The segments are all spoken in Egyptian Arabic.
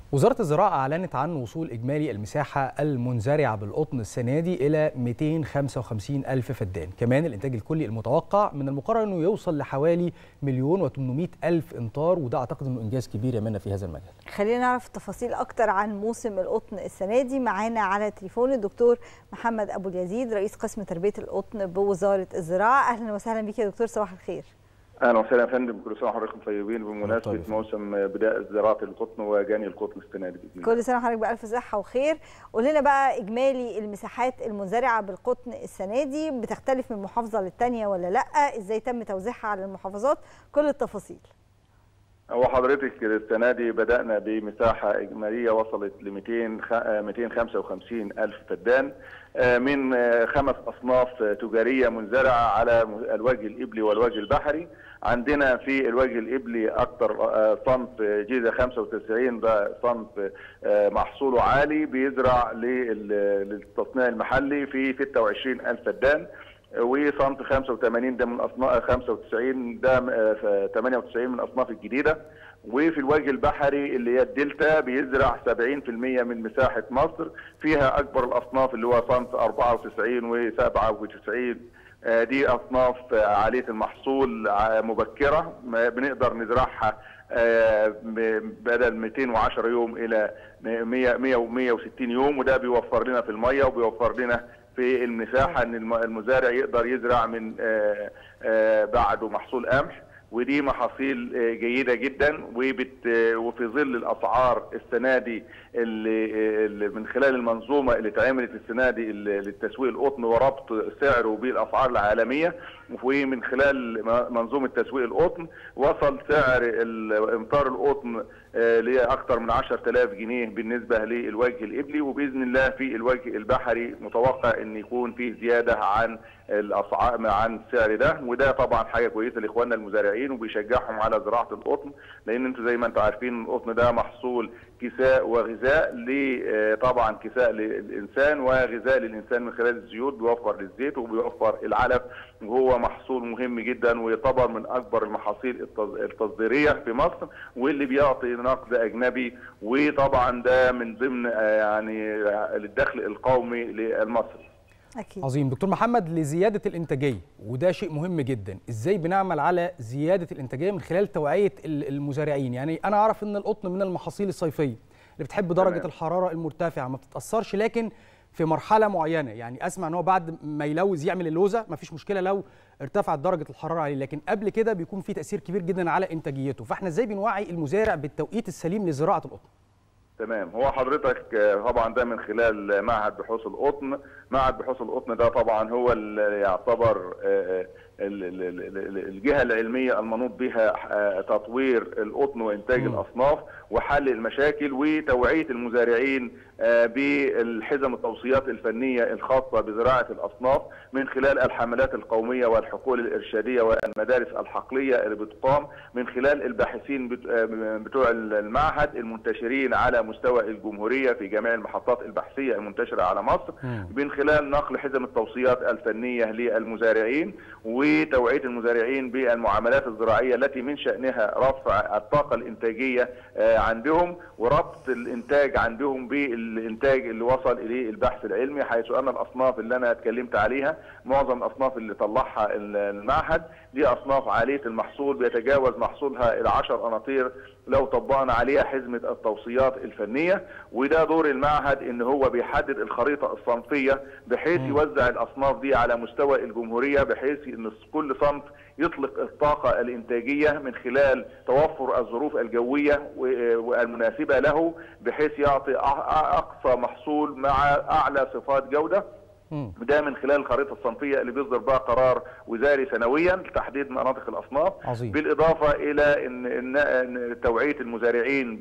وزارة الزراعة أعلنت عن وصول إجمالي المساحة المنزرعة بالقطن السنة دي إلى 255 ألف فدان كمان الإنتاج الكلي المتوقع من المقرر أنه يوصل لحوالي مليون و800 ألف إمتار وده أعتقد أنه إنجاز كبير يا منى في هذا المجال خلينا نعرف تفاصيل أكتر عن موسم القطن السنة دي معانا على تليفون الدكتور محمد أبو اليزيد رئيس قسم تربية القطن بوزارة الزراعة أهلا وسهلا بك يا دكتور صباح الخير اهلا وسهلا يا فندم كل سنه وحضراتكم طيبين بمناسبه موسم بدايه زراعه القطن وجاني القطن السنه دي باذن كل سنه وحضرتك بالف صحه وخير قول لنا بقى اجمالي المساحات المنزرعه بالقطن السنه دي بتختلف من محافظه للثانيه ولا لا ازاي تم توزيعها على المحافظات كل التفاصيل هو حضرتك السنه دي بدانا بمساحه اجماليه وصلت ل 200 255 الف فدان من خمس اصناف تجاريه منزرعه على الوجه الابلي والوجه البحري عندنا في الوجه الابلي اكثر صنف جيزه 95 ده صنف محصوله عالي بيزرع للتصنيع المحلي في 26 الف فدان وصنف 85 ده من اصناف 95 ده 98 من اصناف الجديده وفي الوجه البحري اللي هي الدلتا بيزرع 70% من مساحه مصر فيها اكبر الاصناف اللي هو صنف 94 و97 دي اصناف عاليه المحصول مبكره بنقدر نزرعها بدل 210 يوم الى 100 160 يوم وده بيوفر لنا في الميه وبيوفر لنا في المساحه ان المزارع يقدر يزرع من بعده محصول قمح ودي محاصيل جيده جدا وبت وفي ظل الاسعار السنه دي اللي, اللي من خلال المنظومه اللي اتعملت السنه دي للتسويق القطن وربط سعره بالاسعار العالميه ومن خلال منظومه تسويق القطن وصل سعر امطار القطن لاكثر من 10000 جنيه بالنسبه للوجه الابلي وباذن الله في الوجه البحري متوقع ان يكون فيه زياده عن الاسعار عن السعر ده وده طبعا حاجه كويسه لاخواننا المزارعين وبيشجعهم على زراعه القطن لان انتم زي ما انتم عارفين القطن ده محصول كساء وغذاء طبعا كساء للانسان وغذاء للانسان من خلال الزيوت بيوفر للزيت وبيوفر العلف وهو محصول مهم جدا ويعتبر من اكبر المحاصيل التصديريه في مصر واللي بيعطي نقد اجنبي وطبعا ده من ضمن يعني الدخل القومي للمصري أكيد. عظيم دكتور محمد لزياده الانتاجيه وده شيء مهم جدا ازاي بنعمل على زياده الانتاجيه من خلال توعيه المزارعين يعني انا اعرف ان القطن من المحاصيل الصيفيه اللي بتحب درجه تمام. الحراره المرتفعه ما بتتاثرش لكن في مرحله معينه يعني اسمع ان هو بعد ما يلوز يعمل اللوزه ما فيش مشكله لو ارتفعت درجه الحراره عليه لكن قبل كده بيكون في تاثير كبير جدا على انتاجيته فاحنا ازاي بنوعي المزارع بالتوقيت السليم لزراعه القطن تمام هو حضرتك طبعا ده من خلال معهد بحوث القطن معهد بحوث القطن ده طبعا هو اللي يعتبر الجهه العلميه المنوط بها تطوير القطن وانتاج م. الاصناف وحل المشاكل وتوعيه المزارعين بالحزم التوصيات الفنيه الخاصه بزراعه الاصناف من خلال الحملات القوميه والحقول الارشاديه والمدارس الحقليه اللي بتقام من خلال الباحثين بتوع المعهد المنتشرين على مستوى الجمهوريه في جميع المحطات البحثيه المنتشره على مصر من خلال نقل حزم التوصيات الفنيه للمزارعين وتوعيه المزارعين بالمعاملات الزراعيه التي من شانها رفع الطاقه الانتاجيه عندهم وربط الانتاج عندهم بالانتاج اللي وصل اليه البحث العلمي حيث ان الاصناف اللي انا اتكلمت عليها معظم الاصناف اللي طلعها المعهد دي اصناف عاليه المحصول بيتجاوز محصولها الى 10 اناطير لو طبقنا عليها حزمه التوصيات الفنيه وده دور المعهد ان هو بيحدد الخريطه الصنفيه بحيث يوزع الاصناف دي على مستوى الجمهوريه بحيث ان كل صنف يطلق الطاقة الإنتاجية من خلال توفر الظروف الجوية والمناسبة له بحيث يعطي أقصى محصول مع أعلى صفات جودة ده من خلال الخريطه الصنفيه اللي بيصدر بها قرار وزاري سنويا لتحديد مناطق الاصناف عظيم. بالاضافه الى ان ان توعيه المزارعين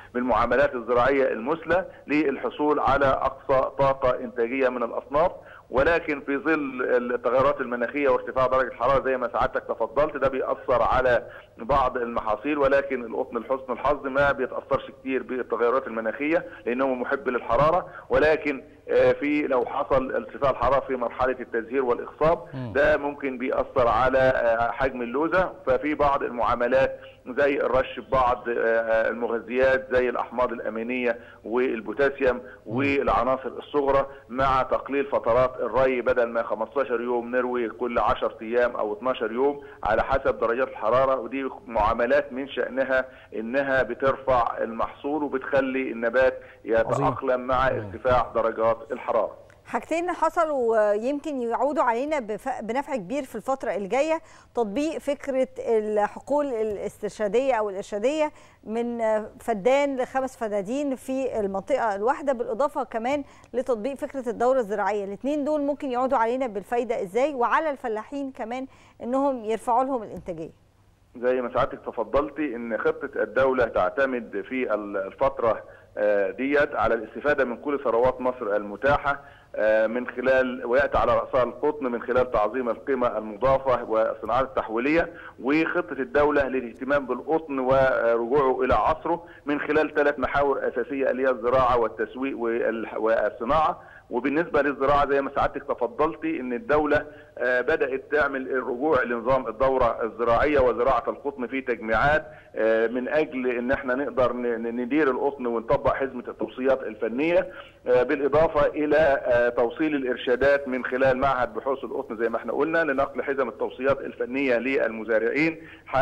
بالمعاملات الزراعيه المثلى للحصول على اقصى طاقه انتاجيه من الاصناف ولكن في ظل التغيرات المناخيه وارتفاع درجه الحراره زي ما سعادتك تفضلت ده بيأثر على بعض المحاصيل ولكن القطن لحسن الحظ ما بيتأثرش كتير بالتغيرات المناخيه لانه محب للحراره ولكن في لو حصل ارتفاع الحراره في مرحله التزهير والاخصاب ده ممكن بيأثر على حجم اللوزه ففي بعض المعاملات زي الرش ببعض المغذيات زي الاحماض الامينيه والبوتاسيوم والعناصر الصغرى مع تقليل فترات الري بدل ما 15 يوم نروي كل 10 ايام او 12 يوم على حسب درجات الحراره ودي معاملات من شانها انها بترفع المحصول وبتخلي النبات يتاقلم مع ارتفاع درجات الحراره حاجتين حصلوا يمكن يعودوا علينا بنفع كبير في الفترة الجاية تطبيق فكرة الحقول الاسترشادية أو الإرشادية من فدان لخمس فدادين في المنطقة الواحدة بالإضافة كمان لتطبيق فكرة الدورة الزراعية الاثنين دول ممكن يعودوا علينا بالفايدة إزاي وعلى الفلاحين كمان إنهم يرفعوا لهم الإنتاجية زي ما سعادتك تفضلتي ان خطه الدوله تعتمد في الفتره ديت على الاستفاده من كل ثروات مصر المتاحه من خلال وياتي على راسها القطن من خلال تعظيم القيمه المضافه والصناعات التحويليه وخطه الدوله للاهتمام بالقطن ورجوعه الى عصره من خلال ثلاث محاور اساسيه اللي هي الزراعه والتسويق والصناعه وبالنسبه للزراعه زي ما سعادتك تفضلتي ان الدوله بدات تعمل الرجوع لنظام الدوره الزراعيه وزراعه القطن في تجميعات من اجل ان احنا نقدر ندير القطن ونطبق حزمه التوصيات الفنيه بالاضافه الى توصيل الارشادات من خلال معهد بحوث القطن زي ما احنا قلنا لنقل حزم التوصيات الفنيه للمزارعين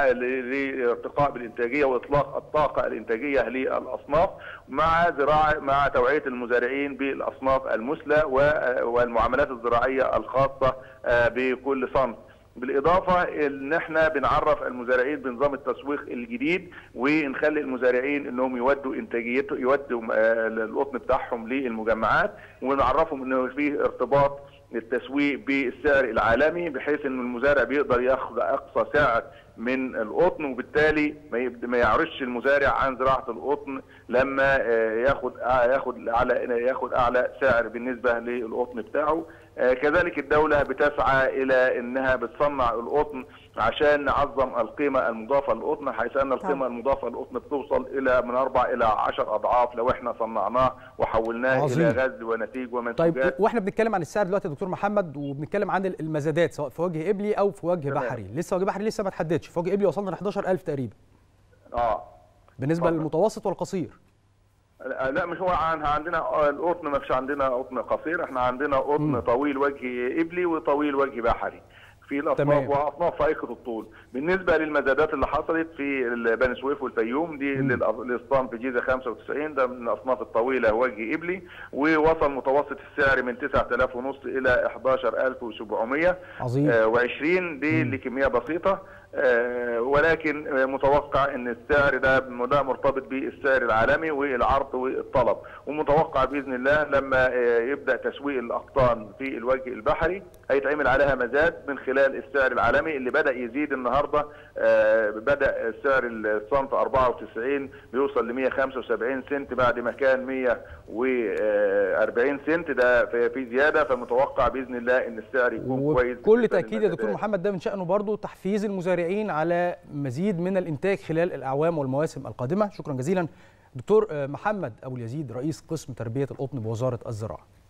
لارتقاء بالانتاجيه واطلاق الطاقه الانتاجيه للاصناف مع زراعه مع توعيه المزارعين بالاصناف المثلى والمعاملات الزراعيه الخاصه بكل صنف بالاضافه ان احنا بنعرف المزارعين بنظام التسويق الجديد ونخلي المزارعين انهم يودوا انتاجيته يودوا القطن بتاعهم للمجمعات ونعرفهم انه في ارتباط التسويق بالسعر العالمي بحيث ان المزارع بيقدر ياخذ اقصى سعر من القطن وبالتالي ما يعرضش المزارع عن زراعه القطن لما ياخد ياخد اعلى ياخد اعلى سعر بالنسبه للقطن بتاعه كذلك الدولة بتسعى إلى أنها بتصنع القطن عشان نعظم القيمة المضافة للقطن حيث أن القيمة المضافة للقطن بتوصل إلى من أربع إلى عشر أضعاف لو إحنا صنعناه وحولناه عظيم. إلى غزل ونتيج ومنتوجات طيب واحنا بنتكلم عن السعر دلوقتي يا دكتور محمد وبنتكلم عن المزادات سواء في وجه قبلي او في وجه تمام. بحري لسه وجه بحري لسه ما اتحددش في وجه قبلي وصلنا ل 11000 تقريبا آه بالنسبه اتفضل. للمتوسط والقصير لا مش هو عن عندنا القطن ما فيش عندنا قطن قصير احنا عندنا قطن مم. طويل وجه قبلي وطويل وجه بحري في الاصناف تمام. واصناف فائقه الطول بالنسبه للمزادات اللي حصلت في بني سويف والفيوم دي مم. للأ- للصنف جيزه 95 ده من الاصناف الطويله وجه قبلي ووصل متوسط السعر من 9000 ونص الى 11700 عظيم آه، و20 دي مم. لكميه بسيطه آه، ولكن آه، متوقع ان السعر ده ده مرتبط بالسعر العالمي والعرض والطلب ومتوقع باذن الله لما آه، يبدا تسويق الاقطان في الوجه البحري هيتعمل عليها مزاد من خلال السعر العالمي اللي بدا يزيد النهارده آه، بدا سعر الصنف 94 بيوصل ل 175 سنت بعد ما كان 140 سنت ده في في زياده فمتوقع باذن الله ان السعر يكون كويس وبكل بالنسبة تاكيد يا دكتور للمزادات. محمد ده من شانه برضه تحفيز المزارعين على مزيد من الانتاج خلال الاعوام والمواسم القادمه شكرا جزيلا دكتور آه، محمد ابو اليزيد رئيس قسم تربيه القطن بوزاره الزراعه